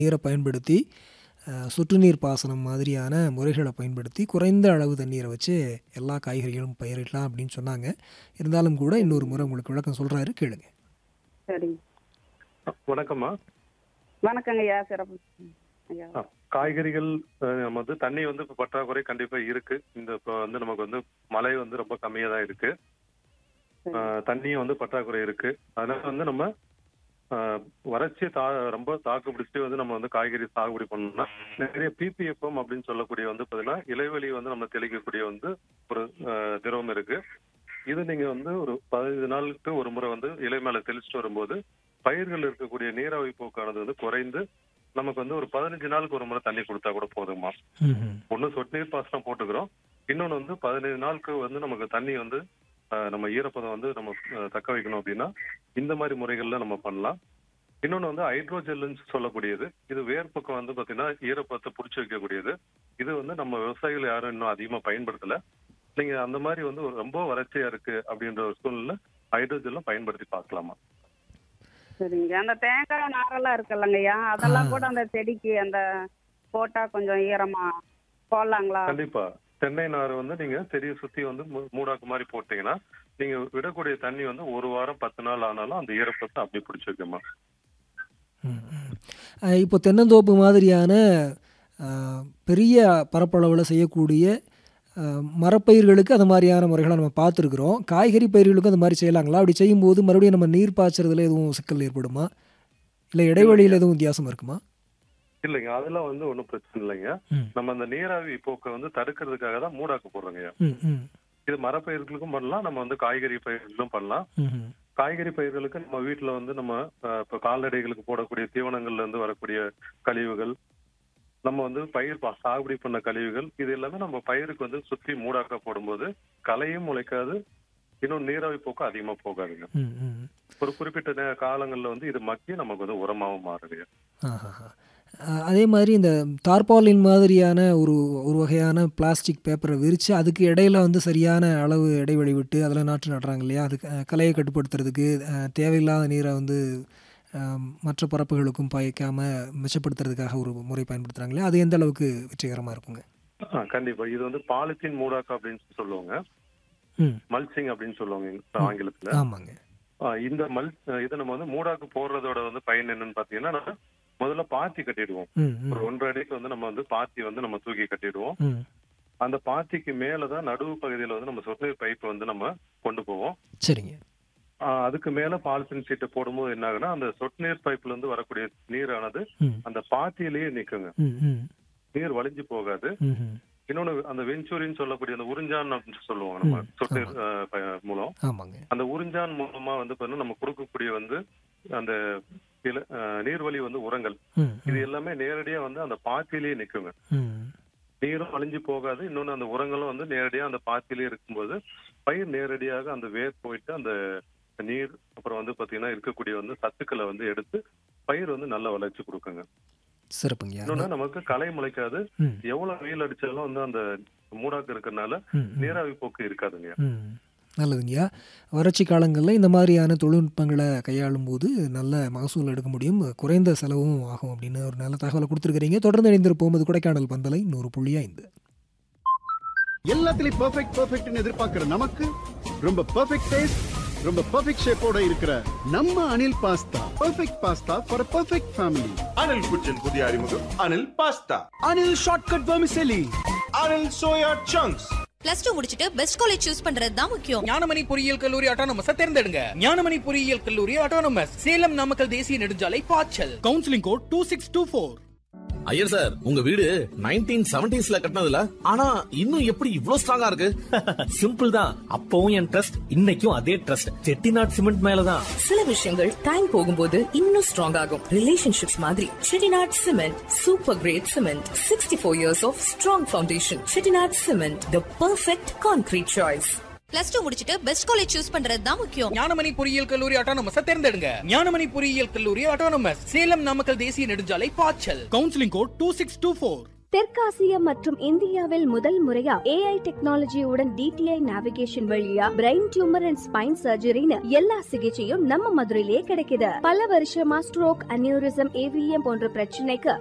நீரை பயன்படுத்தி அஹ், சொட்டு நீர் பாசனம் மாதிரியான முறைகளை பயன்படுத்தி குறைந்த அளவு தண்ணீரை வச்சு எல்லா காய்கறிகளும் பயிரிடலாம் அப்படின்னு சொன்னாங்க இருந்தாலும் கூட இன்னொரு முறை உங்களுக்கு விளக்கம் சொல்கிறாரு கேளுங்க சரிங்க வணக்கம்மா வணக்கங்க ஐயா சிறப்பு ஐயா ஆ, காய்கறிகள் அஹ், நம்ம வந்து தண்ணி வந்து இப்ப பற்றாக்குறை கண்டிப்பா இருக்கு இந்த இப்போ வந்து நமக்கு வந்து மழை வந்து ரொம்ப கம்மியா தான் இருக்கு சரி. அஹ், தண்ணியும் வந்து பற்றாக்குறை இருக்கு அதனால வந்து நம்ம அஹ், வறட்சியை தா ரொம்ப தாக்கு பிடிச்சிட்டு வந்து நம்ம வந்து காய்கறி சாகுபடி பண்ணோம்னா நிறைய பிபிஎஃப்எம் அப்படின்னு சொல்லக்கூடிய வந்து பாத்தீங்கன்னா இலைவெளி வந்து நம்ம தெளிக்கக்கூடிய வந்து ஒரு அஹ், திரவம் இருக்கு இது நீங்க வந்து ஒரு பதினைந்து நாளுக்கு ஒரு முறை வந்து இலை மேல தெளிச்சுட்டு வரும்போது பயிர்கள் இருக்கக்கூடிய நீராவி போக்கானது வந்து குறைந்து நமக்கு வந்து ஒரு பதினஞ்சு நாளுக்கு ஒரு முறை தண்ணி கொடுத்தா கூட போதுமா ம்ஹும். ஒண்ணு சொட்டு நீர் பாசனம் போட்டுக்கிறோம் இன்னொன்னு வந்து பதினைந்து நாளுக்கு வந்து நமக்கு தண்ணி வந்து அஹ், நம்ம ஈரப்பதம் வந்து நம்ம அஹ், தக்க வைக்கணும் அப்படின்னா இந்த மாதிரி முறைகள்ல நம்ம பண்ணலாம் இன்னொன்னு வந்து ஹைட்ரோஜெல்லுன்னு சொல்லக்கூடியது இது வேர் பக்கம் வந்து பாத்தீங்கன்னா ஈரப்பதத்தை பிடிச்சி வைக்கக்கூடியது இது வந்து நம்ம விவசாயிகள் யாரும் இன்னும் அதிகமா பயன்படுத்தல நீங்க அந்த மாதிரி வந்து ஒரு ரொம்ப வறட்சியா இருக்கு அப்படின்ற ஒரு சூழ்நிலை ஹைட்ரோஜெல்லும் பயன்படுத்தி பார்க்கலாமா சரிங்க அந்த தேங்காய் நாரெல்லாம் இருக்குல்லங்க ஐயா அதெல்லாம் ஆ. கூட அந்த செடிக்கு அந்த போட்டா கொஞ்சம் ஈரமா போடலாங்களா கண்டிப்பா தென்னை நார் வந்து நீங்க செடியை சுத்தி வந்து மூ- மூடாக்கு மாதிரி போட்டீங்கன்னா நீங்க விடக்கூடிய தண்ணி வந்து ஒரு வாரம் பத்து நாள் ஆனாலும் அந்த ஈரப்பதத்தை அப்படி பிடிச்சி வைக்குமா ம், ம். அஹ், இப்போ தென்னந்தோப்பு மாதிரியான அஹ், பெரிய பரப்பளவில் செய்யக்கூடிய அஹ், மரப்பயிர்களுக்கு அந்த மாதிரியான முறைகளை நம்ம பார்த்துருக்குறோம் காய்கறி பயிர்களுக்கும் அந்த மாதிரி செய்யலாங்களா அப்படி செய்யும்போது மறுபடியும் நம்ம நீர் பாய்ச்சறதுல எதுவும் சிக்கல் ஏற்படுமா இல்லை இடைவெளியில் எதுவும் வித்தியாசம் இருக்குமா இல்லைங்க அதெல்லாம் வந்து ஒன்றும் பிரச்சனை இல்லைங்க ம் நம்ம அந்த நீராவி போக்கை வந்து தடுக்கிறதுக்காக தான் மூடாக்கு போடுறோங்க ம் ம் இது மரப்பயிர்களுக்கும் பண்ணலாம் நம்ம வந்து காய்கறி பயிர்களும் பண்ணலாம் ம் காய்கறி பயிர்களுக்கு நம்ம வீட்டுல வந்து நம்ம அஹ், இப்ப கால்நடைகளுக்கு போடக்கூடிய தீவனங்கள்ல இருந்து வரக்கூடிய கழிவுகள் நம்ம வந்து பயிர் பா- சாகுபடி பண்ண கழிவுகள் இது எல்லாமே நம்ம பயிருக்கு வந்து சுத்தி மூடாக்க போடும்போது களையும் முளைக்காது இன்னும் நீராவி போக்கு அதிகமா போகாதுங்க ம் ம் ஒரு குறிப்பிட்ட நே- காலங்கள்ல வந்து இது மக்கி நமக்கு வந்து உரமாவும் மாறுதுங்க ஆஹாஹா. அஹ் அதே மாதிரி இந்த தார்பாலின் மாதிரியான ஒரு ஒரு வகையான பிளாஸ்டிக் பேப்பரை விரித்து அதுக்கு இடையில வந்து சரியான அளவு இடைவெளி விட்டு அதில் நாற்று நடுறாங்க இல்லையா அதுக்கு அஹ், களையை கட்டுப்படுத்துறதுக்கு அஹ், தேவையில்லாத நீரை வந்து அஹ், மற்ற பரப்புகளுக்கும் பாய்க்காம மிச்சப்படுத்துறதுக்காக ஒரு முறை பயன்படுத்துகிறாங்க இல்லையா அது எந்த அளவுக்கு வெற்றிகரமாக இருக்குங்க ஆ, கண்டிப்பா இது வந்து பாலித்தீன் மூடாக்கு அப்படின்னு சொல்லுவாங்க ம் மல்சிங் அப்படின்னு சொல்லுவாங்க ஆங்கிலத்துல ஆமாங்க ஆ, இந்த மல் இதை நம்ம வந்து மூடாக்கு போடுறதோட வந்து பயன் என்னன்னு பாத்தீங்கன்னா நம்ம முதல்ல பாத்தி கட்டிடுவோம் ம் ம் ஒரு ஒன்றரை அடிக்கு வந்து நம்ம வந்து பாத்தி வந்து நம்ம தூக்கி கட்டிடுவோம் ம் அந்த பாத்திக்கு மேலதான் நடுவு பகுதியில வந்து நம்ம சொட்டு நீர் பைப் வந்து நம்ம கொண்டு போவோம் சரிங்க ஆ, அதுக்கு மேல பாலித்தீன் சீட்டை போடும்போது என்ன ஆகுனா அந்த சொட்டு நீர் பைப்ல இருந்து வரக்கூடிய நீரானது ம் அந்த பாத்தியிலேயே நிக்குங்க ம் ம் நீர் வலிஞ்சு போகாது ம் ம் இன்னொன்னு அந்த வெஞ்சூரின்னு சொல்லக்கூடிய அந்த உறிஞ்சான் அப்படின்னு சொல்லுவாங்க நம்ம ம், சொட்டு நீர் ஆ, ப- மூலம் ஆமாங்க அந்த உறிஞ்சான் மூலமா வந்து பாத்தீங்கன்னா நம்ம கொடுக்கக்கூடிய வந்து அந்த இல- ஆ, நீர்வழி வந்து உரங்கள் ம் இது ம் எல்லாமே நேரடியா வந்து அந்த பாத்தியிலேயே நிக்குங்க ம் நீரும் அழிஞ்சு போகாது இன்னொன்னு அந்த உரங்களும் வந்து நேரடியா அந்த பாத்தியிலே இருக்கும்போது பயிர் நேரடியாக அந்த வேர் போயிட்டு அந்த நீர் அப்புறம் வந்து பாத்தீங்கன்னா இருக்கக்கூடிய வந்து சத்துக்களை வந்து எடுத்து பயிர் வந்து நல்ல வளர்ச்சி கொடுக்குங்க சிறப்புங்கய்யா இன்னொன்னு நமக்கு களை முளைக்காது ம் எவ்வளவு வெயில் அடிச்சாலும் வந்து அந்த மூடாக்கு இருக்கறனால ம் ம் நீராவி போக்கு இருக்காதுங்க ம் நல்லதுங்கய்யா வறட்சி காலங்களில் இந்த மாதிரியான தொழில்நுட்பங்களை கையாளும் போது நல்ல மகசூல் எடுக்க முடியும் குறைந்த செலவும் ஆகும் அப்படின்னு ஒரு நல்ல தகவலை கொடுத்துருக்கிறீங்க தொடர்ந்து இணைந்திருப்போம் அது கொடைக்கானல் பந்தலை நூறு புள்ளி ஐந்து எல்லாத்துலயும் பெர்ஃபெக்ட் பெர்ஃபெக்ட்னு எதிர்பார்க்கிற நமக்கு ரொம்ப பெர்ஃபெக்ட் டேஸ்ட் ரொம்ப பெர்ஃபெக்ட் ஷேப்போட இருக்கிற நம்ம Anil pasta perfect pasta for perfect family Anil குச்சின் புதிய அறிமுகம் Anil pasta Anil shortcut vermicelli Anil soya chunks plus two முடிச்சிட்டு பெஸ்ட் காலேஜ் சூஸ் பண்றது தான் முக்கியம் ஞானமணி பொறியியல் கல்லூரி ஆட்டோனமஸ் தேர்ந்தெடுங்க ஞானமணி பொறியியல் கல்லூரி ஆட்டோனமஸ் சேலம் நாமக்கல் தேசிய நெடுஞ்சாலை பாய்ச்சல் counselling code two six two four Iyer sir உங்க வீடு நைன்டீன் செவன்டிஸ்ல கட்டினதுல ஆனா இன்னும் எப்படி இவ்ளோ ஸ்ட்ராங்கா இருக்கு சிம்பிள் தான் அப்பவும் என் ட்ரஸ்ட் இன்னைக்கும் அதே ட்ரஸ்ட் செட்டிநாட் சிமெண்ட் மேலதான் சில விஷயங்கள் டைம் போகும்போது இன்னும் ஸ்ட்ராங் ஆகும் ரிலேஷன்ஷிப்ஸ் மாதிரி Chettinad cement super grade cement sixty four years of strong foundation Chettinad cement the perfect concrete choice plus two முடிச்சிட்டு பெஸ்ட் காலேஜ் சூஸ் பண்றது தான் முக்கியம் ஞானமணி பொறியியல் கல்லூரி ஆட்டோனமஸ் தேர்ந்தெடுங்க ஞானமணி பொறியியல் கல்லூரி ஆட்டோனமஸ் சேலம் நாமக்கல் தேசிய நெடுஞ்சாலை பாய்ச்சல் counselling code two six two four தெற்காசியா மற்றும் இந்தியாவில் முதல் முறையா ஏஐ டெக்னாலஜியுடன் டிடிஐ நேவிகேஷன் வழியா பிரெயின் டியூமர் அண்ட் ஸ்பைன் சர்ஜரின்னு எல்லா சிகிச்சையும் நம்ம மதுரையிலேயே கிடைக்குது பல வருஷமா ஸ்ட்ரோக் அனியூரிசம் ஏவிஎம் போன்ற பிரச்சனைக்கு